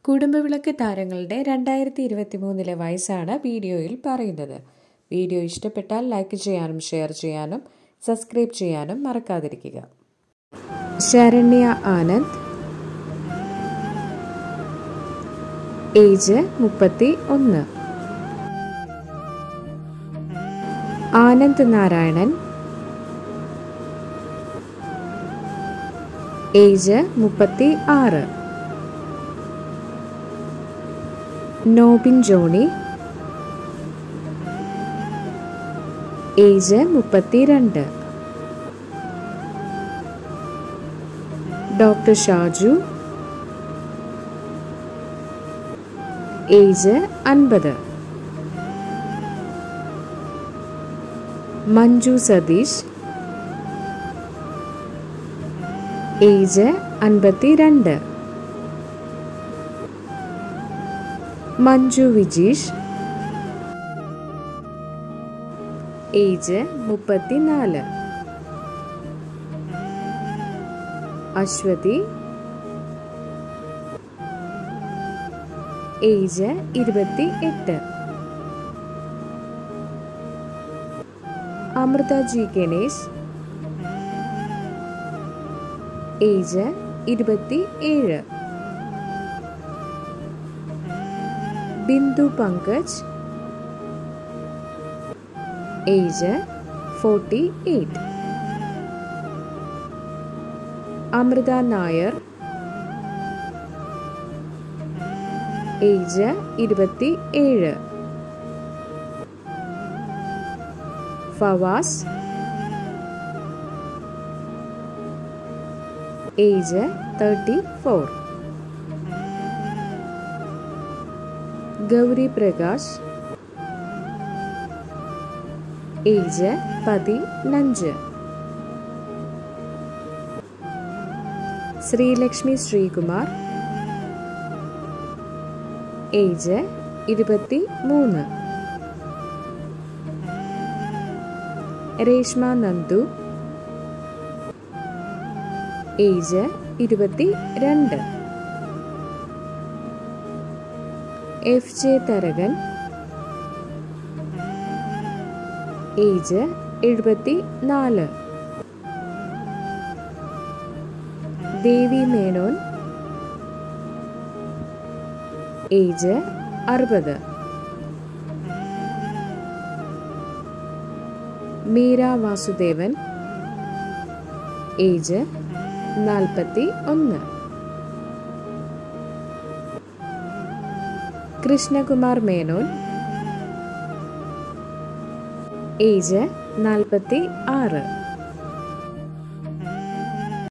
കുടുംബവിളക്ക് താരങ്ങളുടെ രണ്ടായിരത്തി ഇരുപത്തി മൂന്നിലെ വയസ്സാണ് വീഡിയോയിൽ പറയുന്നത് വീഡിയോ ഇഷ്ടപ്പെട്ടാൽ ലൈക്ക് ചെയ്യാനും ഷെയർ ചെയ്യാനും സബ്സ്ക്രൈബ് ചെയ്യാനും മറക്കാതിരിക്കുക ശരണ്യ ആനന്ദ് ഏജ് മുപ്പത്തി ഒന്ന് ആനന്ദ് നാരായണൻ ഏജ് മുപ്പത്തി ആറ് നോബിൻ ജോണി ഏജ് മുപ്പത്തിരണ്ട് ഡോക്ടർ ഷാജു ഏജ് അൻപത് മഞ്ജു സതീഷ് ഏജ് അൻപത്തിരണ്ട് മഞ്ജു വിജീഷ് ഏജ് മുപ്പത്തിനാല് അശ്വതി ഏജ് ഇരുപത്തി എട്ട് അമൃത ജി ഗണേഷ് ഏജ് ഇരുപത്തി ഏഴ് Bindu Pankaj age forty eight Amritha Nair age ഇരുപത്തി ഏഴ് Fawaz age thirty four Gowri Prakash age പതിനഞ്ച് ശ്രീലക്ഷ്മി ശ്രീകുമാർ ഏജ് ഇരുപത്തി മൂന്ന് രേഷ്മ നന്ദു ഏജ് ഇരുപത്തി രണ്ട് എഫ് ജെ തരകൻ ഏജ് എഴുപത്തി നാല് ദേവി മേനോൻ ഏജ് അറുപത് മീര വാസുദേവൻ ഏജ് നാൽപ്പത്തി ഒന്ന് കൃഷ്ണകുമാർ മേനോൻ ഏജ് നാൽപ്പത്തി ആറ്